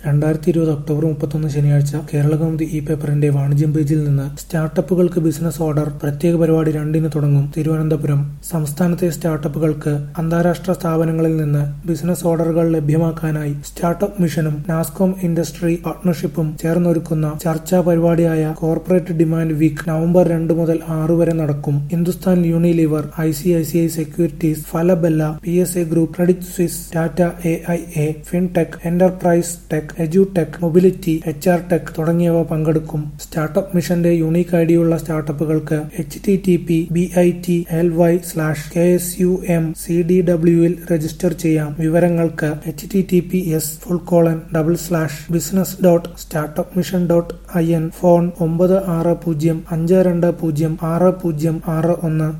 രണ്ടായിരത്തി ഇരുപത് ഒക്ടോബർ മുപ്പത്തൊന്ന് ശനിയാഴ്ച കേരളകൗമുദി ഇ പേപ്പറിന്റെ വാണിജ്യം പേജിൽ നിന്ന് സ്റ്റാർട്ടപ്പുകൾക്ക് ബിസിനസ് ഓർഡർ പ്രത്യേക പരിപാടി രണ്ടിന് തുടങ്ങും തിരുവനന്തപുരം സംസ്ഥാനത്തെ സ്റ്റാർട്ടപ്പുകൾക്ക് അന്താരാഷ്ട്ര സ്ഥാപനങ്ങളിൽ നിന്ന് ബിസിനസ് ഓർഡറുകൾ ലഭ്യമാക്കാനായി സ്റ്റാർട്ടപ്പ് മിഷനും നാസ്കോം ഇൻഡസ്ട്രി പാർട്ണർഷിപ്പും ചേർന്നൊരുക്കുന്ന ചർച്ചാ പരിപാടിയായ കോർപ്പറേറ്റ് ഡിമാൻഡ് വീക്ക് നവംബർ രണ്ട് മുതൽ ആറ് വരെ നടക്കും Hindustan Unilever I C I C I securities Falabella P S A group credit Suisse Tata A I A fintech enterprise tech എജുടെക് മൊബിലിറ്റി എച്ച് ആർ ടെക് തുടങ്ങിയവ പങ്കെടുക്കും സ്റ്റാർട്ടപ്പ് മിഷന്റെ യൂണീക്ക് ഐഡിയുള്ള സ്റ്റാർട്ടപ്പുകൾക്ക് H T T P B I T L Y slash K S U M C D ഡബ്ല്യുവിൽ register ചെയ്യാം വിവരങ്ങൾക്ക് H T T P S full colon double slash business dot startup mission dot I N phone ഒമ്പത് ആറ് പൂജ്യം അഞ്ച് രണ്ട് പൂജ്യം ആറ് പൂജ്യം ആറ് ഒന്ന്